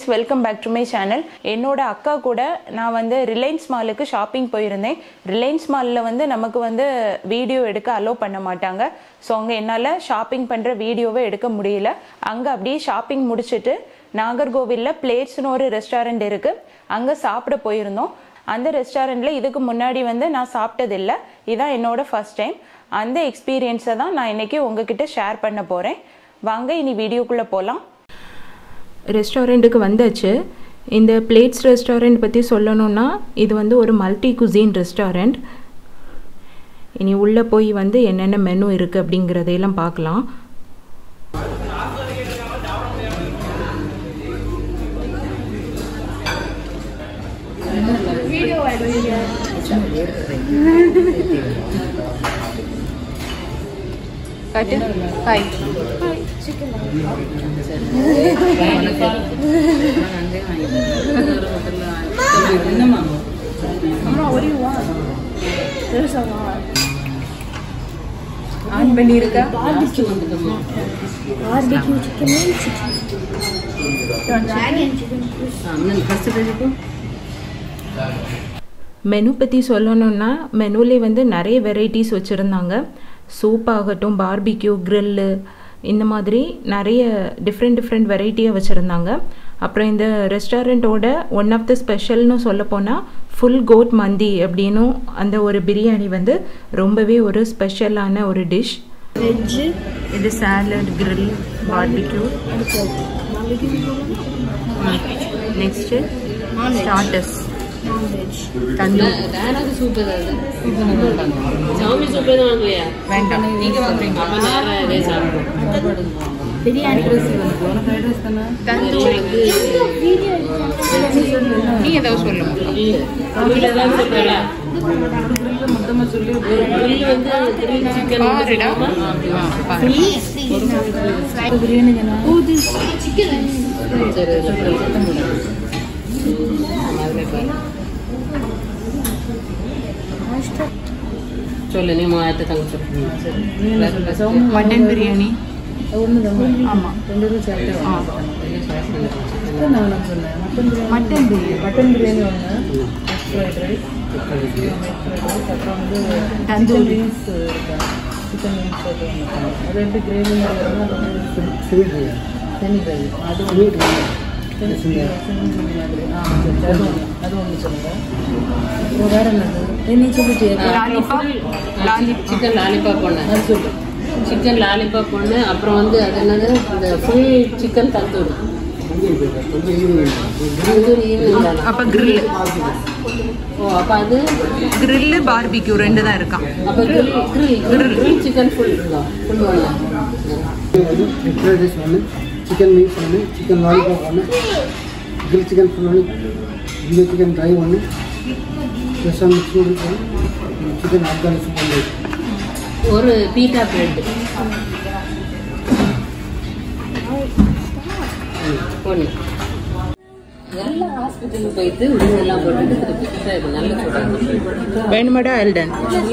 Friends welcome back to my channel என்னோட அக்கா கூட நான் வந்து ரிலையன்ஸ் மாலுக்கு ஷாப்பிங் போயிருந்தேன் ரிலையன்ஸ் மாலில் வந்து நமக்கு வந்து வீடியோ எடுக்க அலோவ் பண்ண மாட்டாங்க ஸோ அங்கே என்னால் ஷாப்பிங் பண்ணுற வீடியோவை எடுக்க முடியல அங்கே அப்படியே ஷாப்பிங் முடிச்சுட்டு நாகர்கோவிலில் பிளேட்ஸ்னு ஒரு ரெஸ்டாரண்ட் இருக்குது அங்கே சாப்பிட போயிருந்தோம் அந்த ரெஸ்டாரண்ட்டில் இதுக்கு முன்னாடி வந்து நான் சாப்பிட்டதில்லை இதான் என்னோட ஃபர்ஸ்ட் டைம் அந்த எக்ஸ்பீரியன்ஸை தான் நான் இன்னைக்கு உங்ககிட்ட ஷேர் பண்ண போகிறேன் வாங்க இனி வீடியோக்குள்ளே போகலாம் ரெஸ்டாரண்ட்டுக்கு வந்தாச்சு இந்த பிளேட்ஸ் ரெஸ்டாரண்ட் பற்றி சொல்லணும்னா இது வந்து ஒரு மல்டி குசீன் ரெஸ்டாரண்ட் இனி உள்ளே போய் வந்து என்னென்ன மெனு இருக்குது அப்படிங்கிறதையெல்லாம் பார்க்கலாம் காட்டு ஹாய் ஆன் பண்ணியிருக்கா Barbecue chicken and chicken. Dragon chicken. Menu பற்றி சொல்லணும்னா மெனுலே வந்து நிறைய வெரைட்டிஸ் வச்சுருந்தாங்க சூப் ஆகட்டும் பார்பிக்யூ க்ரில்லு இந்த மாதிரி நிறைய டிஃப்ரெண்ட் டிஃப்ரெண்ட் வெரைட்டியாக வச்சுருந்தாங்க அப்புறம் இந்த ரெஸ்டாரண்ட்டோட ஒன் ஆஃப் த ஸ்பெஷல்னு சொல்ல போனால் ஃபுல் கோட் மந்தி அப்படின்னும் அந்த ஒரு பிரியாணி வந்து ரொம்பவே ஒரு ஸ்பெஷலான ஒரு டிஷ் Veg. இது salad grill barbecue next starters Non-veg. Tandoor யாராவது சூப் ஏதாவது சாமி சூப் எதுவும் வாங்கலையா வேண்டாம் நீங்கள் வாங்குறீங்களா அப்ப நேரம் இதே சாப்பிடுவோம் Biryani. தந்தூரி நீ ஏதாவது சொல்லுங்க தமிழ்ல தான் சொல்றல grill வந்து grill chicken வந்து பாருடா சொல்லுமா? Oh, this chicken. சரி சரி, சரி. அதுல பாரு. சொல்லு நீ மூவாயிரத்து தங்க சொல்லு மட்டன் பிரியாணி ஆமாம் மட்டன் பிரியாணி மட்டன் பிரியாணி ஒன்று ஃப்ரைட் ரைஸ் அப்புறம் வந்து தந்தூரி விங்ஸ் இருக்கா சிக்கன் விங்ஸ் அது ஒன்று அது எப்படி கிரேவி மாதிரி வருமோ அது வந்து செமி கிரேவி அது ஒன்று செமி செமி மாதிரி ஆ சரி அது ஒன்று அது ஒன்று சொல்லுங்கள் அப்புறம் வேறு என்னது நீ சொல்லிட்டியா லாலிபாப் லாலிபாப் சிக்கன் லாலிபாப் ஒன்று அது சொல்லு சிக்கன் லாலிபாப் ஒன்று அப்புறம் வந்து அது என்னது இந்த full chicken tandoori tandoori evening தானா அப்போ grill ஓ அப்போ அது grill பார்பிக்யூ ரெண்டு தான் இருக்கான் அப்போ grill grill grill grill chicken full இருக்கா ஃபுல் ஒன்று ஃப்ரைட் ரைஸ் ஒன்று சிக்கன் விங்ஸ் ஒன்று சிக்கன் லாலிபாப் ஒன்று கிரில் சிக்கன் ஃபுல் ஒன்று இந்த சிக்கன் ட்ரை ஒன்று ரெஸ்டாரண்ட் மிக்ஸ் நூடுல்ஸ் ஒன்று சிக்கன் ஆப்கானி சூப் ஒன்று ஒரு பீட்டா பிரெட் ஒன்று எல்லா ஹாஸ்பிட்டலுக்கு போயிட்டு உடனெல்லாம் போட்டுட்டு திருப்பி கிட்ட இது நல்ல சொல்றாங்க வேணுமாடா எல்டன்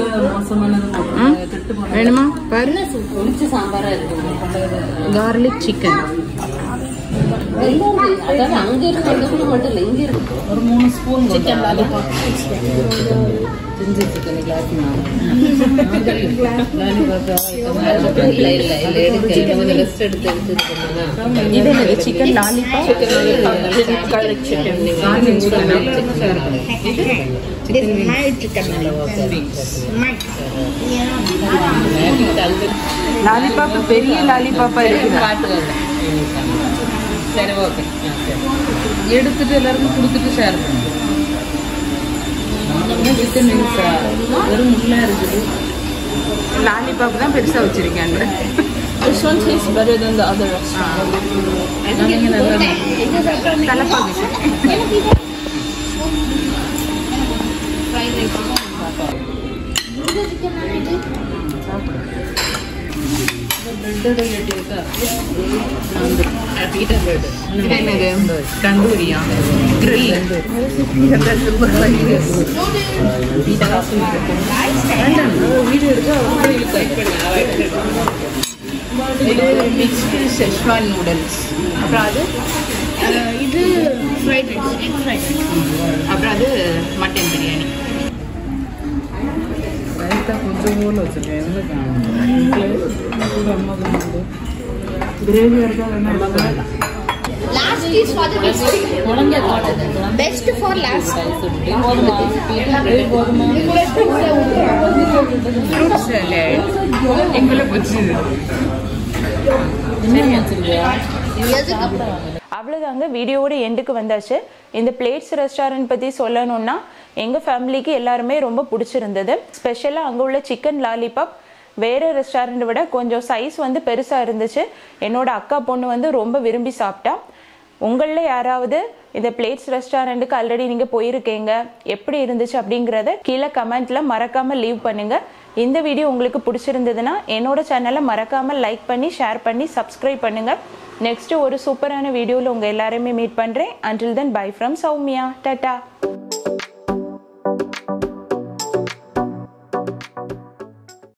வேணுமா பாரு ஒளிச்ச சாம்பாரா இருக்கு கார்லிக் சிக்கன் எல்லாம் இருக்கு. அதாவது அங்க இருக்கு அந்த கூட மட்டும் இல்லை இங்க இருக்கு ஒரு மூணு spoon chicken lollipop ginger chicken glass இல்ல இல்ல இல்ல எடுக்க இங்க கொஞ்சம் ரெஸ்ட் எடுத்து எடுத்து இது பண்ணாங்க இது என்னது chicken lollipop garlic chicken This is my chicken. My. Lollipop பெரிய லாலிபாப்பா இருக்குது பாத்துக்கோங்க சரி ஓகே எடுத்துட்டு எல்லாருக்கும் கொடுத்துட்டு ஷேர் பண்ணுங்க சிக்கன் விங்ஸா வெறும் முள்ளா இருக்குது லாலிபாப் தான் பெருசா வச்சிருக்காங்க This one tastes better than the other restaurant. நாளைக்கு நல்லா தலைப்பாகு பிரெட்டோட ரேட் இருக்கா பீட்டா பிரெட் இது என்னது தந்தூரியா grill வீடியோ எடுக்க ரொம்ப இழுக்காது இது மிக்ஸ்டு செஷ்வான் நூடுல்ஸ் அப்புறம் அது Uh, இது fried rice egg fried rice அப்புறம் அது மட்டன் பிரியாணி ரைத்தா கொஞ்சம் போல வச்சுருக்கேன் எதில் காணும் கூட அம்மா வந்து கிரேவியாக இருக்கா என்ன Last is for the best. குழந்தை போட்டது Best for last. போதுமா கிரேவி போதுமா ஃப்ரூட் சாலட் எங்களை போச்சு இன்னும் வச்சிருக்கியா எதுக்கு அவ்வளோதாங்க வீடியோவோட எண்டுக்கு வந்தாச்சு இந்த பிளேட்ஸ் ரெஸ்டாரண்ட் பற்றி சொல்லணும்னா எங்கள் ஃபேமிலிக்கு எல்லாருமே ரொம்ப பிடிச்சிருந்தது ஸ்பெஷலாக அங்கே உள்ள சிக்கன் லாலிபாப் வேறு ரெஸ்டாரண்ட்டை விட கொஞ்சம் சைஸ் வந்து பெருசாக இருந்துச்சு என்னோட அக்கா பொண்ணு வந்து ரொம்ப விரும்பி சாப்பிட்டா உங்களில் யாராவது இந்த பிளேட்ஸ் ரெஸ்டாரண்ட்டுக்கு ஆல்ரெடி நீங்கள் போயிருக்கீங்க எப்படி இருந்துச்சு அப்படிங்கிறத கீழே கமெண்ட்டில் மறக்காமல் லீவ் பண்ணுங்கள் இந்த வீடியோ உங்களுக்கு பிடிச்சிருந்ததுன்னா என்னோட சேனலை மறக்காமல் லைக் பண்ணி ஷேர் பண்ணி சப்ஸ்கிரைப் பண்ணுங்கள் நெக்ஸ்ட் ஒரு சூப்பரான வீடியோவில் உங்கள் எல்லாருமே மீட் பண்ணுறேன் until then bye from Soumya tata